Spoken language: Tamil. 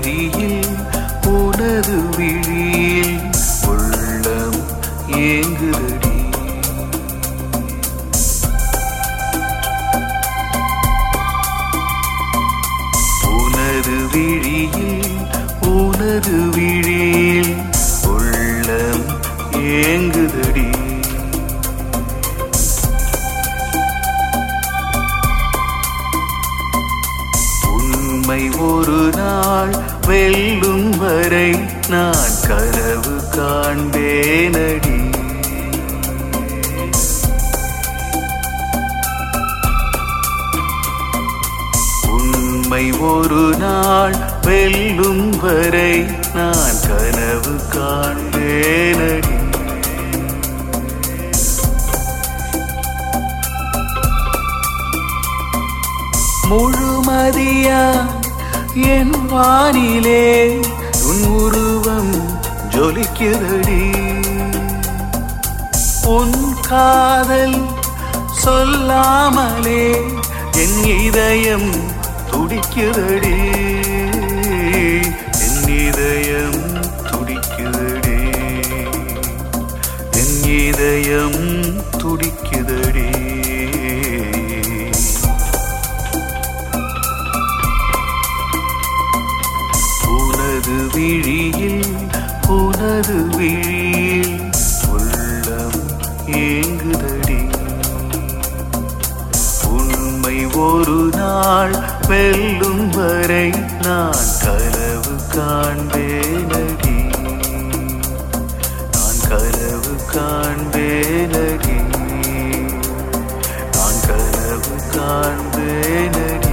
விழியில் உனது விழியில் உள்ளம் ஏங்குதடி உனது விழியில் உனது விழியில் உள்ளம் ஏங்குதடி உண்மை ஒரு நாள் வெல்லும் வரை நான் கனவு காண்பேனடி உண்மை ஒரு நாள் வெல்லும் வரை நான் கனவு காண்பேனடி முழுமதியா என் வானிலே உன் உருவம் ஜொலிக்கிறடி உன் காதல் சொல்லாமலே என் இதயம் துடிக்கிறடி என் இதயம் துடிக்கிறடி என் இதயம் துடிக்குதடி உனது விழியில் உனது விழியில் உள்ளம் ஏங்குதடி உண்மை ஒரு நாள் வெல்லும் வரை நான் கனவு காண்பேனடி நான் கனவு காண்பேனடி நான் கனவு காண்பேனடி